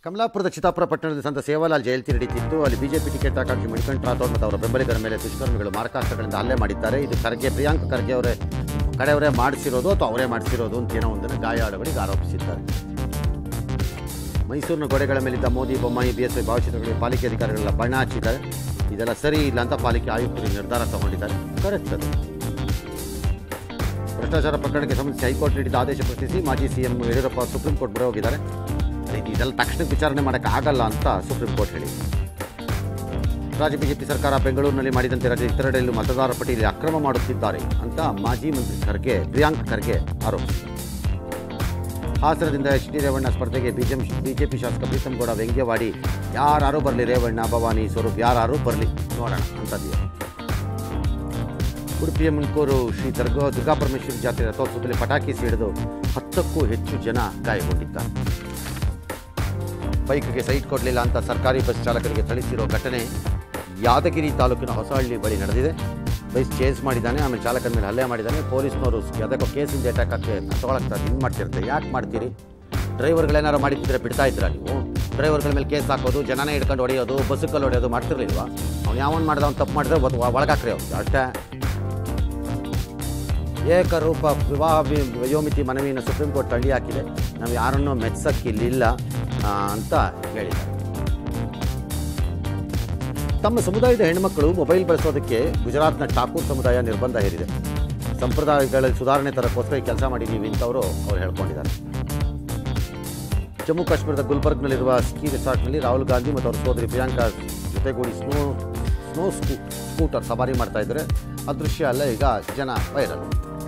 ಕಮಲಾಪುರದ ಚಿತ್ತಾಪುರ ಪಟ್ಟಣದ ಸಂತ ಸೇವಾಲಾಲ್ ಜಯಂತಿ ನಡೀತಿತ್ತು ಅಲ್ಲಿ ಬಿಜೆಪಿ ಟಿಕೆಟ್ ಆಕಾಂಕ್ಷಿ ಮಣಿಕಂಠ ರಾಥೋಡ್ ಮತ್ತು ಅವರ ಬೆಂಬಲಿಗರ ಮೇಲೆ ದುಷ್ಕರ್ಮಿಗಳು ಮಾರಕಾಸ್ತ್ರಗಳಿಂದ ಹಲ್ಲೆ ಮಾಡಿದ್ದಾರೆ ಇದು ಖರ್ಗೆ ಪ್ರಿಯಾಂಕ್ ಖರ್ಗೆ ಅವರೇ ಕಡೆಯವರೇ ಮಾಡಿಸಿರೋದು ಅಥವಾ ಅವರೇ ಮಾಡಿಸಿರೋದು ಅಂತ ಏನೋ ಒಂದನ್ನು ಗಾಯಾಳುಗಳಿಗೆ ಆರೋಪಿಸಿದ್ದಾರೆ ಮೈಸೂರಿನ ಗೋಡೆಗಳ ಮೇಲಿದ್ದ Modi Bommai B S Y ಭಾವಚಿತ್ರಗಳಿಗೆ ಪಾಲಿಕೆ ಅಧಿಕಾರಿಗಳೆಲ್ಲ ಬಣ್ಣ ಹಚ್ಚಿದ್ದಾರೆ ಇದೆಲ್ಲ ಸರಿ ಇಲ್ಲ ಅಂತ ಪಾಲಿಕೆ ಆಯುಕ್ತರು ನಿರ್ಧಾರ ತಗೊಂಡಿದ್ದಾರೆ ಕರೆಕ್ಟ್ ಅದು ಭ್ರಷ್ಟಾಚಾರ ಪ್ರಕರಣಕ್ಕೆ ಸಂಬಂಧಿಸಿ ಹೈಕೋರ್ಟ್ ನೀಡಿದ ಆದೇಶ ಪ್ರಶ್ನಿಸಿ ಮಾಜಿ ಸಿಎಂ ಯಡಿಯೂರಪ್ಪ ಸುಪ್ರೀಂ ಕೋರ್ಟ್ ಮೊರೆ ಹೋಗಿದ್ದಾರೆ ಇದು ಇದೆಲ್ಲ ತಕ್ಷಣಕ್ಕೆ ವಿಚಾರಣೆ ಮಾಡೋಕ್ಕೆ ಆಗಲ್ಲ ಅಂತ ಸುಪ್ರೀಂ ಕೋರ್ಟ್ ಹೇಳಿ ರಾಜ್ಯ ಬಿಜೆಪಿ ಸರ್ಕಾರ ಬೆಂಗಳೂರಿನಲ್ಲಿ ಮಾಡಿದಂತೆ ರಾಜ್ಯದ ಇತರೆಡೆಯಲ್ಲೂ ಮತದಾರರ ಪಟ್ಟಿಯಲ್ಲಿ ಅಕ್ರಮ ಮಾಡುತ್ತಿದ್ದಾರೆ ಅಂತ ಮಾಜಿ ಮಂತ್ರಿ ಖರ್ಗೆ ಪ್ರಿಯಾಂಕ್ ಖರ್ಗೆ ಆರೋಪಿಸಿದರು ಹಾಸನದಿಂದ ಎಚ್ ಡಿ ರೇವಣ್ಣ ಸ್ಪರ್ಧೆಗೆ ಬಿಜೆಂ ಬಿಜೆಪಿ ಶಾಸಕ ಪ್ರೀತಂ ಗೌಡ ವ್ಯಂಗ್ಯವಾಡಿ ಯಾರು ಬರಲಿ ರೇವಣ್ಣ ಭವಾನಿ ಸ್ವರೂಪ್ ಯಾರು ಬರಲಿ ನೋಡೋಣ ಅಂತದ್ದು ಉಡುಪಿಯ ಮುನ್ಕೂರು ಶ್ರೀ ದುರ್ಗಾ ದುರ್ಗಾಪರಮೇಶ್ವರಿ ಜಾತ್ರೆ ರಥೋತ್ಸವದಲ್ಲಿ ಪಟಾಕಿ ಸಿಡಿದು ಹತ್ತಕ್ಕೂ ಹೆಚ್ಚು ಜನ ಗಾಯಗೊಂಡಿದ್ದಾರೆ ಬೈಕ್ಗೆ ಸೈಟ್ ಕೊಡಲಿಲ್ಲ ಅಂತ ಸರ್ಕಾರಿ ಬಸ್ ಚಾಲಕರಿಗೆ ಥಳಿಸಿರೋ ಘಟನೆ ಯಾದಗಿರಿ ತಾಲೂಕಿನ ಹೊಸಹಳ್ಳಿ ಬಳಿ ನಡೆದಿದೆ ಬೈಕ್ ಚೇಸ್ ಮಾಡಿದ್ದಾನೆ ಆಮೇಲೆ ಚಾಲಕನ ಮೇಲೆ ಹಲ್ಲೆ ಮಾಡಿದ್ದಾನೆ ಪೊಲೀಸ್ನವರು ಅದಕ್ಕೋ ಕೇಸಿಂದ ಅಟ್ಯಾಕಕ್ಕೆ ತೊಗೊಳಕ್ಕೆ ಇದು ಮಾಡ್ತಿರ್ತಾರೆ ಯಾಕೆ ಮಾಡ್ತೀರಿ ಡ್ರೈವರ್ಗಳೇನಾರು ಮಾಡಿದ್ರೆ ಬಿಡ್ತಾ ಇದ್ದೀರಾ ನೀವು ಡ್ರೈವರ್ಗಳ ಮೇಲೆ ಕೇಸ್ ಹಾಕೋದು ಜನನೇ ಹಿಡ್ಕೊಂಡು ಹೊಡೆಯೋದು ಬಸ್ಸುಕಲ್ಲಿ ಹೊಡೆಯೋದು ಮಾಡ್ತಿರ್ಲಿಲ್ವಾ ಅವ್ನು ಯಾವನ್ ಮಾಡ್ದ ಅವ್ನು ತಪ್ಪು ಮಾಡಿದ್ರೆ ಒದ್- ಒಳಗಾಕ್ರಿ ಅವ್ರು ಅಷ್ಟೇ ಏಕರೂಪ ವಿವಾಹ ವಿ- ವಯೋಮಿತಿ ಮನವಿಯನ್ನು ಸುಪ್ರೀಂ ಕೋರ್ಟ್ ತಳ್ಳಿ ಹಾಕಿದೆ ನಾವು ಯಾರನ್ನೂ ಮೆಚ್ಚಕ್ಕಿಲ್ಲಿಲ್ಲ ಆ, ಅಂತ ಹೇಳಿದ್ದಾರೆ ತಮ್ಮ ಸಮುದಾಯದ ಹೆಣ್ಮಕ್ಕಳು ಮೊಬೈಲ್ ಬಳಸೋದಕ್ಕೆ ಗುಜರಾತ್ನ ಠಾಕೂರ್ ಸಮುದಾಯ ನಿರ್ಬಂಧ ಹೇರಿದೆ ಸಂಪ್ರದಾಯಗಳಲ್ಲಿ ಸುಧಾರಣೆ ತರಕ್ಕೋಸ್ಕರ ಕೆಲಸ ಮಾಡಿದ್ದೀವಿ ಅಂತವರು ಅವ್ರು ಹೇಳ್ಕೊಂಡಿದ್ದಾರೆ ಜಮ್ಮು ಕಾಶ್ಮೀರದ ಗುಲ್ಬರ್ಗ್ನಲ್ಲಿರುವ ಸ್ಕೀ ರೆಸಾರ್ಟ್ನಲ್ಲಿ ರಾಹುಲ್ ಗಾಂಧಿ ಮತ್ತು ಅವರ ಸೋದರಿ ಪ್ರಿಯಾಂಕಾ ಜೊತೆಗೂಡಿ ಸ್ನೋ ಸ್ನೋ ಸ್ಕೂ ಸ್ಕೂಟರ್ ಸವಾರಿ ಮಾಡ್ತಾ ಇದ್ದಾರೆ ಆ ದೃಶ್ಯ ಎಲ್ಲ ಈಗ ಜನ ವೈರಲ್